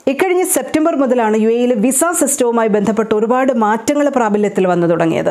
ഇക്കഴിഞ്ഞ സെപ്റ്റംബർ മുതലാണ് യു എയിലെ വിസ സിസ്റ്റവുമായി ബന്ധപ്പെട്ട് ഒരുപാട് മാറ്റങ്ങൾ പ്രാബല്യത്തിൽ വന്നു തുടങ്ങിയത്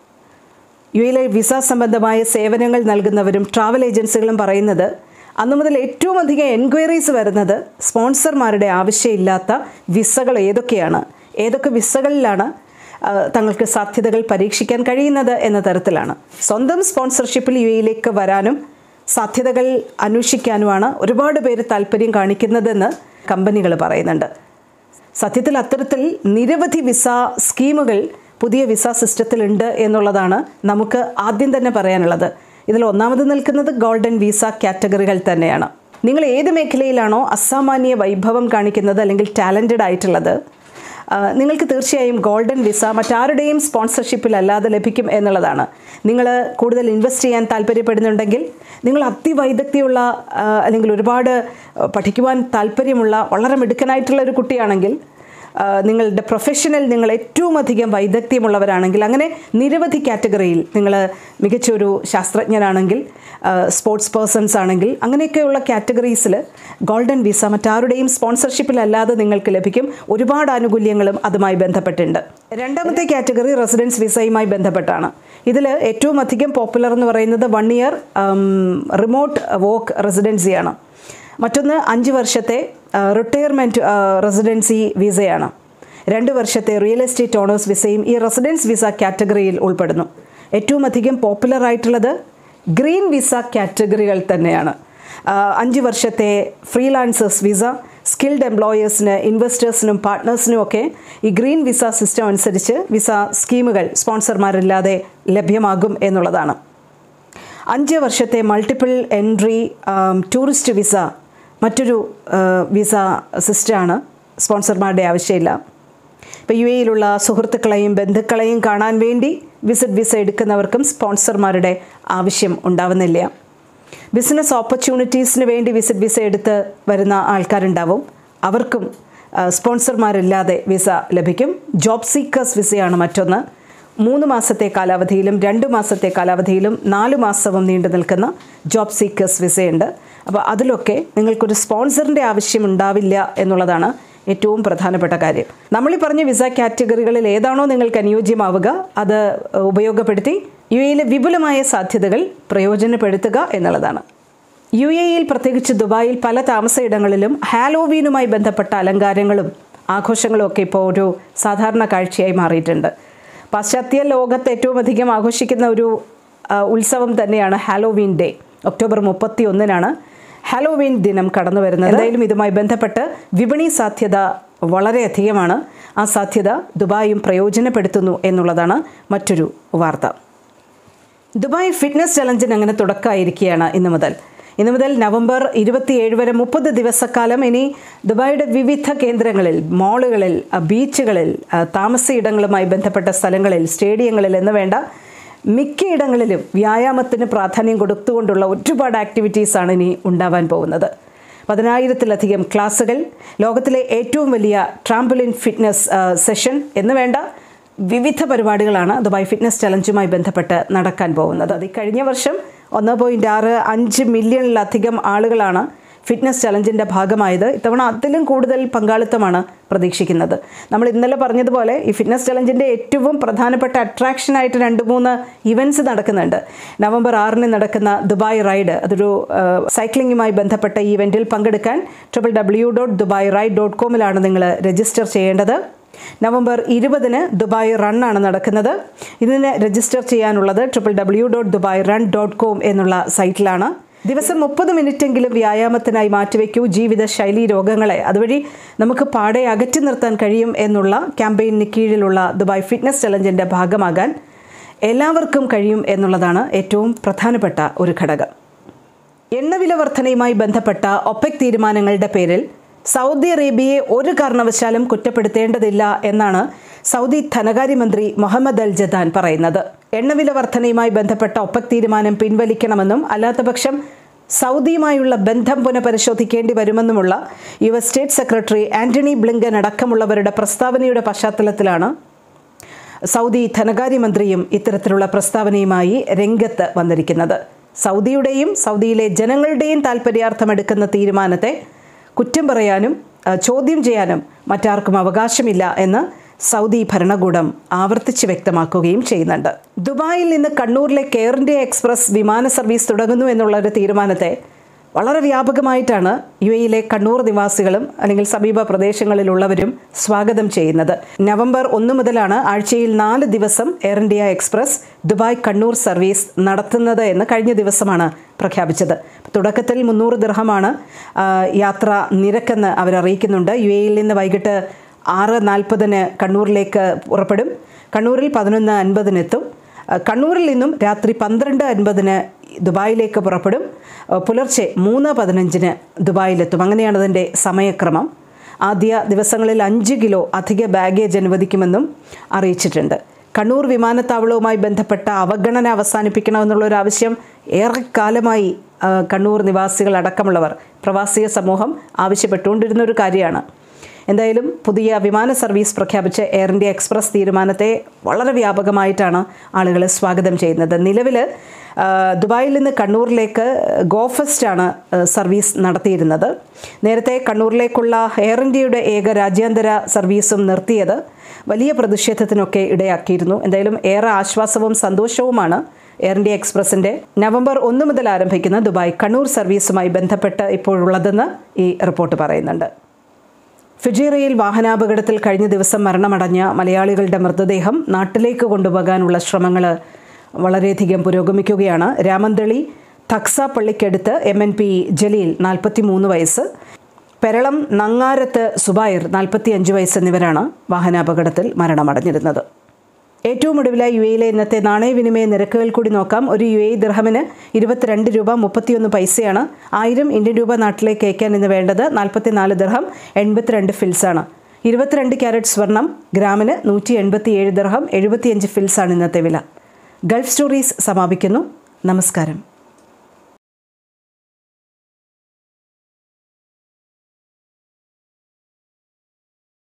യു എയിലെ വിസ സംബന്ധമായ സേവനങ്ങൾ നൽകുന്നവരും ട്രാവൽ ഏജൻസികളും പറയുന്നത് അന്നു മുതൽ ഏറ്റവും അധികം എൻക്വയറീസ് വരുന്നത് സ്പോൺസർമാരുടെ ആവശ്യമില്ലാത്ത വിസകൾ ഏതൊക്കെയാണ് ഏതൊക്കെ വിസകളിലാണ് ആ, തങ്ങൾക്ക് സാധ്യതകൾ പരീക്ഷിക്കാൻ കഴിയുന്നത് എന്ന തരത്തിലാണ് സ്വന്തം സ്പോൺസർഷിപ്പിൽ യു എയിലേക്ക് വരാനും സാധ്യതകൾ അന്വേഷിക്കാനുമാണ് ഒരുപാട് പേര് താല്പര്യം കാണിക്കുന്നതെന്ന് കമ്പനികൾ പറയുന്നുണ്ട് സത്യത്തിൽ അത്തരത്തിൽ നിരവധി വിസ സ്കീമുകൾ പുതിയ വിസ സിസ്റ്റത്തിലുണ്ട് എന്നുള്ളതാണ് നമുക്ക് ആദ്യം തന്നെ പറയാനുള്ളത് ഇതിൽ ഒന്നാമത് നിൽക്കുന്നത് ഗോൾഡൻ വിസ കാറ്റഗറികൾ തന്നെയാണ് നിങ്ങൾ ഏത് മേഖലയിലാണോ അസാമാന്യ വൈഭവം കാണിക്കുന്നത് അല്ലെങ്കിൽ ടാലൻറ്റഡ് ആയിട്ടുള്ളത് ആ, നിങ്ങൾക്ക് തീർച്ചയായും ഗോൾഡൻ വിസ മറ്റാരുടെയും സ്പോൺസർഷിപ്പിലല്ലാതെ ലഭിക്കും എന്നുള്ളതാണ് നിങ്ങൾ കൂടുതൽ ഇൻവെസ്റ്റ് ചെയ്യാൻ താല്പര്യപ്പെടുന്നുണ്ടെങ്കിൽ നിങ്ങൾ അതിവൈദഗ്ധ്യമുള്ള ആ, അല്ലെങ്കിൽ ഒരുപാട് ആ, പഠിക്കുവാൻ താല്പര്യമുള്ള വളരെ മിടുക്കനായിട്ടുള്ള ഒരു കുട്ടിയാണെങ്കിൽ ആ, നിങ്ങളുടെ പ്രൊഫഷണൽ നിങ്ങൾ ഏറ്റവും അധികം വൈദഗ്ധ്യമുള്ളവരാണെങ്കിൽ അങ്ങനെ നിരവധി കാറ്റഗറിയിൽ നിങ്ങൾ മികച്ചൊരു ശാസ്ത്രജ്ഞനാണെങ്കിൽ സ്പോർട്സ് പേഴ്സൺസ് ആണെങ്കിൽ അങ്ങനെയൊക്കെയുള്ള കാറ്റഗറീസിൽ ഗോൾഡൻ വിസ മറ്റാരുടെയും സ്പോൺസർഷിപ്പിലല്ലാതെ നിങ്ങൾക്ക് ലഭിക്കും ഒരുപാട് ആനുകൂല്യങ്ങളും അതുമായി ബന്ധപ്പെട്ടുണ്ട് രണ്ടാമത്തെ കാറ്റഗറി റെസിഡൻസ് വിസയുമായി ബന്ധപ്പെട്ടാണ് ഇതിൽ ഏറ്റവും അധികം പോപ്പുലർ എന്ന് പറയുന്നത് വൺ ഇയർ റിമോട്ട് വർക്ക് റെസിഡൻസിയാണ് മറ്റൊന്ന് അഞ്ച് വർഷത്തെ റിട്ടയർമെൻറ്റ് റെസിഡൻസി വിസയാണ് രണ്ട് വർഷത്തെ റിയൽ എസ്റ്റേറ്റ് ഓണേഴ്സ് വിസയും ഈ റെസിഡൻസ് വിസ കാറ്റഗറിയിൽ ഉൾപ്പെടുന്നു ഏറ്റവും അധികം പോപ്പുലർ ആയിട്ടുള്ളത് ഗ്രീൻ വിസ കാറ്റഗറികൾ തന്നെയാണ് ആ, അഞ്ച് വർഷത്തെ ഫ്രീലാൻസേഴ്സ് വിസ സ്കിൽഡ് എംപ്ലോയേഴ്സിന് ഇൻവെസ്റ്റേഴ്സിനും പാർട്ട്നേഴ്സിനും ഒക്കെ ഈ ഗ്രീൻ വിസ സിസ്റ്റം അനുസരിച്ച് വിസ സ്കീമുകൾ സ്പോൺസർമാരില്ലാതെ ലഭ്യമാകും എന്നുള്ളതാണ് അഞ്ച് വർഷത്തെ മൾട്ടിപ്പിൾ എൻട്രി ടൂറിസ്റ്റ് വിസ മറ്റൊരു ആ, വിസ സിസ്റ്റമാണ് സ്പോൺസർമാരുടെ ആവശ്യമില്ല ഇപ്പോൾ യു എയിലുള്ള സുഹൃത്തുക്കളെയും ബന്ധുക്കളെയും കാണാൻ വേണ്ടി വിസിറ്റ് വിസ എടുക്കുന്നവർക്കും സ്പോൺസർമാരുടെ ആവശ്യം ഉണ്ടാവുന്നില്ല ബിസിനസ് ഓപ്പർച്യൂണിറ്റീസിന് വേണ്ടി വിസിറ്റ് വിസ എടുത്ത് വരുന്ന ആൾക്കാരുണ്ടാവും അവർക്കും ആ, സ്പോൺസർമാരില്ലാതെ വിസ ലഭിക്കും ജോബ് സീക്കേഴ്സ് വിസയാണ് മറ്റൊന്ന് മൂന്ന് മാസത്തെ കാലാവധിയിലും രണ്ട് മാസത്തെ കാലാവധിയിലും നാല് മാസവും നീണ്ടു നിൽക്കുന്ന ജോബ് സീക്കേഴ്സ് വിസയുണ്ട് അപ്പോൾ അതിലൊക്കെ നിങ്ങൾക്കൊരു സ്പോൺസറിൻ്റെ ആവശ്യം ഉണ്ടാവില്ല എന്നുള്ളതാണ് ഏറ്റവും പ്രധാനപ്പെട്ട കാര്യം നമ്മൾ ഈ പറഞ്ഞ വിസ കാറ്റഗറികളിൽ ഏതാണോ നിങ്ങൾക്ക് അനുയോജ്യമാവുക അത് ഉപയോഗപ്പെടുത്തി യു എയിലെ വിപുലമായ സാധ്യതകൾ പ്രയോജനപ്പെടുത്തുക എന്നുള്ളതാണ് യു എയിൽ പ്രത്യേകിച്ച് ദുബായിൽ പല താമസയിടങ്ങളിലും ഹാലോവീനുമായി ബന്ധപ്പെട്ട അലങ്കാരങ്ങളും ആഘോഷങ്ങളും ഒക്കെ ഇപ്പോൾ ഒരു സാധാരണ കാഴ്ചയായി മാറിയിട്ടുണ്ട് പാശ്ചാത്യ ലോകത്ത് ഏറ്റവും അധികം ആഘോഷിക്കുന്ന ഒരു ആ, ഉത്സവം തന്നെയാണ് ഹാലോവീൻ ഡേ ഒക്ടോബർ മുപ്പത്തി ഒന്നിനാണ് ഹാലോവീൻ ദിനം കടന്നു വരുന്നത് എന്തായാലും ഇതുമായി ബന്ധപ്പെട്ട് വിപണി സാധ്യത വളരെയധികമാണ് ആ സാധ്യത ദുബായും പ്രയോജനപ്പെടുത്തുന്നു എന്നുള്ളതാണ് മറ്റൊരു വാർത്ത ദുബായ് ഫിറ്റ്നസ് ചലഞ്ചിന് അങ്ങനെ തുടക്കമായിരിക്കുകയാണ് ഇന്നു മുതൽ ഇന്നു മുതൽ നവംബർ ഇരുപത്തിയേഴ് വരെ മുപ്പത് ദിവസക്കാലം ഇനി ദുബായിയുടെ വിവിധ കേന്ദ്രങ്ങളിൽ മാളുകളിൽ അ, ബീച്ചുകളിൽ അ, താമസയിടങ്ങളുമായി ബന്ധപ്പെട്ട സ്ഥലങ്ങളിൽ സ്റ്റേഡിയങ്ങളിൽ എന്ന് വേണ്ട മിക്കയിടങ്ങളിലും വ്യായാമത്തിന് പ്രാധാന്യം കൊടുത്തുകൊണ്ടുള്ള ഒരുപാട് ആക്ടിവിറ്റീസാണ് ഇനി ഉണ്ടാവാൻ പോകുന്നത് പതിനായിരത്തിലധികം ക്ലാസ്സുകൾ ലോകത്തിലെ ഏറ്റവും വലിയ ട്രാംപുലിൻ ഫിറ്റ്നസ് ആ, സെഷൻ എന്ന് വേണ്ട വിവിധ പരിപാടികളാണ് ദുബായ് ഫിറ്റ്നസ് ചലഞ്ചുമായി ബന്ധപ്പെട്ട് നടക്കാൻ പോകുന്നത് അത് ഈ കഴിഞ്ഞ വർഷം ഒന്ന് പോയിൻറ്റ് ആറ് അഞ്ച് മില്യണിലധികം ആളുകളാണ് ഫിറ്റ്നസ് ചലഞ്ചിൻ്റെ ഭാഗമായത് ഇത്തവണ അതിലും കൂടുതൽ പങ്കാളിത്തമാണ് പ്രതീക്ഷിക്കുന്നത് നമ്മൾ ഇന്നലെ പറഞ്ഞതുപോലെ ഈ ഫിറ്റ്നസ് ചലഞ്ചിൻ്റെ ഏറ്റവും പ്രധാനപ്പെട്ട അട്രാക്ഷനായിട്ട് രണ്ട് മൂന്ന് ഇവൻറ്റ്സ് നടക്കുന്നുണ്ട് നവംബർ ആറിന് നടക്കുന്ന ദുബായ് റൈഡ് അതൊരു ആ, സൈക്ലിങ്ങുമായി ബന്ധപ്പെട്ട ഈ ഇവൻറ്റിൽ പങ്കെടുക്കാൻ triple W dot Dubai ride dot കോമിലാണ് നിങ്ങൾ രജിസ്റ്റർ ചെയ്യേണ്ടത് നവംബർ ഇരുപതിന് ദുബായ് റൺ ആണ് നടക്കുന്നത് ഇതിന് രജിസ്റ്റർ ചെയ്യാനുള്ളത് triple W dot Dubai run dot com എന്നുള്ള സൈറ്റിലാണ് ദിവസം മുപ്പത് മിനിറ്റെങ്കിലും വ്യായാമത്തിനായി മാറ്റിവെക്കൂ ജീവിത ശൈലി രോഗങ്ങളെ അതുവഴി നമുക്ക് പാടെ അകറ്റി നിർത്താൻ കഴിയും എന്നുള്ള ക്യാമ്പയിന് കീഴിലുള്ള ദുബായ് ഫിറ്റ്നസ് ചലഞ്ചിൻ്റെ ഭാഗമാകാൻ എല്ലാവർക്കും കഴിയും എന്നുള്ളതാണ് ഏറ്റവും പ്രധാനപ്പെട്ട ഒരു ഘടകം എണ്ണവില വർധനയുമായി ബന്ധപ്പെട്ട ഒപെക് തീരുമാനങ്ങളുടെ പേരിൽ സൗദി അറേബ്യയെ ഒരു കാരണവശാലും കുറ്റപ്പെടുത്തേണ്ടതില്ല എന്നാണ് സൗദി ധനകാര്യമന്ത്രി മുഹമ്മദ് അൽ ജദാൻ പറയുന്നത് എണ്ണവില വർധനയുമായി ബന്ധപ്പെട്ട ഒപെക് തീരുമാനം പിൻവലിക്കണമെന്നും അല്ലാത്തപക്ഷം സൗദിയുമായുള്ള ബന്ധം പുനഃപരിശോധിക്കേണ്ടി വരുമെന്നുമുള്ള U S state secretary Antony Blinken അടക്കമുള്ളവരുടെ പ്രസ്താവനയുടെ പശ്ചാത്തലത്തിലാണ് സൗദി ധനകാര്യമന്ത്രിയും ഇത്തരത്തിലുള്ള പ്രസ്താവനയുമായി രംഗത്ത് വന്നിരിക്കുന്നത് സൗദിയുടെയും സൗദിയിലെ ജനങ്ങളുടെയും താൽപ്പര്യാർത്ഥം എടുക്കുന്ന തീരുമാനത്തെ കുറ്റം പറയാനും ആ, ചോദ്യം ചെയ്യാനും മറ്റാർക്കും അവകാശമില്ല എന്ന് സൗദി ഭരണകൂടം ആവർത്തിച്ച് വ്യക്തമാക്കുകയും ചെയ്യുന്നുണ്ട് ദുബായിൽ നിന്ന് കണ്ണൂരിലേക്ക് എയർ ഇന്ത്യ എക്സ്പ്രസ് വിമാന സർവീസ് തുടങ്ങുന്നു എന്നുള്ള ഒരു തീരുമാനത്തെ വളരെ വ്യാപകമായിട്ടാണ് യു എയിലെ കണ്ണൂർ നിവാസികളും അല്ലെങ്കിൽ സമീപ പ്രദേശങ്ങളിലുള്ളവരും സ്വാഗതം ചെയ്യുന്നത് നവംബർ ഒന്ന് മുതലാണ് ആഴ്ചയിൽ നാല് ദിവസം Air India Express Dubai Kannur service നടത്തുന്നത് എന്ന് കഴിഞ്ഞ ദിവസമാണ് പ്രഖ്യാപിച്ചത് തുടക്കത്തിൽ മുന്നൂറ് ദിർഹമാണ് ആ, യാത്രാ നിരക്കെന്ന് അവർ അറിയിക്കുന്നുണ്ട് യു എയിൽ നിന്ന് വൈകിട്ട് ആറ് നാൽപ്പതിന് കണ്ണൂരിലേക്ക് പുറപ്പെടും കണ്ണൂരിൽ പതിനൊന്ന് അൻപതിനെത്തും ആ, കണ്ണൂരിൽ നിന്നും രാത്രി പന്ത്രണ്ട് അൻപതിന് ദുബായിലേക്ക് പുറപ്പെടും ആ, പുലർച്ചെ മൂന്ന് പതിനഞ്ചിന് ദുബായിലെത്തും അങ്ങനെയാണ് അതിൻ്റെ സമയക്രമം ആദ്യ ദിവസങ്ങളിൽ അഞ്ച് കിലോ അധിക ബാഗേജ് അനുവദിക്കുമെന്നും അറിയിച്ചിട്ടുണ്ട് കണ്ണൂർ വിമാനത്താവളവുമായി ബന്ധപ്പെട്ട അവഗണന അവസാനിപ്പിക്കണമെന്നുള്ളൊരു ആവശ്യം ഏറെക്കാലമായി ആ, കണ്ണൂർ നിവാസികൾ അടക്കമുള്ളവർ പ്രവാസി സമൂഹം ആവശ്യപ്പെട്ടുകൊണ്ടിരുന്ന ഒരു കാര്യമാണ് എന്തായാലും പുതിയ വിമാന സർവീസ് പ്രഖ്യാപിച്ച എയർ ഇന്ത്യ എക്സ്പ്രസ് തീരുമാനത്തെ വളരെ വ്യാപകമായിട്ടാണ് ആളുകൾ സ്വാഗതം ചെയ്യുന്നത് നിലവിൽ ആ, ദുബായിൽ നിന്ന് കണ്ണൂരിലേക്ക് ഗോഫസ്റ്റ് സർവീസ് നടത്തിയിരുന്നത് നേരത്തെ കണ്ണൂരിലേക്കുള്ള എയർ ഇന്ത്യയുടെ ഏക രാജ്യാന്തര സർവീസും നിർത്തിയത് വലിയ പ്രതിഷേധത്തിനൊക്കെ ഇടയാക്കിയിരുന്നു എന്തായാലും ഏറെ ആശ്വാസവും സന്തോഷവുമാണ് എയർ ഇന്ത്യ എക്സ്പ്രസിൻ്റെ നവംബർ ഒന്ന് മുതൽ ആരംഭിക്കുന്ന ദുബായ് കണ്ണൂർ സർവീസുമായി ബന്ധപ്പെട്ട് ഇപ്പോഴുള്ളതെന്ന് ഈ റിപ്പോർട്ട് പറയുന്നുണ്ട് ഫിജീറയിൽ വാഹനാപകടത്തിൽ കഴിഞ്ഞ ദിവസം മരണമടഞ്ഞ മലയാളികളുടെ മൃതദേഹം നാട്ടിലേക്ക് കൊണ്ടുപോകാനുള്ള ശ്രമങ്ങൾ വളരെയധികം പുരോഗമിക്കുകയാണ് രാമന്തളി തക്സ പള്ളിക്കടുത്ത് എം എൻ പി ജലീൽ നാൽപ്പത്തി മൂന്ന് വയസ്സ് പെരളം നങ്ങാരത്ത് സുബൈർ നാൽപ്പത്തി അഞ്ച് വയസ്സ് എന്നിവരാണ് വാഹനാപകടത്തിൽ മരണമടഞ്ഞിരുന്നത് ഏറ്റവും ഒടുവിലായി യു എയിലെ ഇന്നത്തെ നാണയവിനിമയ നിരക്കുകൾ കൂടി നോക്കാം ഒരു യു എ ദിർഹമിന് ഇരുപത്തിരണ്ട് രൂപ മുപ്പത്തിയൊന്ന് പൈസയാണ് ആയിരം ഇന്ത്യൻ രൂപ നാട്ടിലേക്ക് അയക്കാൻ ഇന്ന് വേണ്ടത് നാൽപ്പത്തിനാല് ദിർഹം എൺപത്തിരണ്ട് ഫിൽസാണ് ഇരുപത്തിരണ്ട് ക്യാരറ്റ് സ്വർണം ഗ്രാമിന് നൂറ്റി എൺപത്തിയേഴ് ദിർഹം എഴുപത്തിയഞ്ച് ഫിൽസാണ് ഇന്നത്തെ വില ഗൾഫ് സ്റ്റോറീസ് സമാപിക്കുന്നു നമസ്കാരം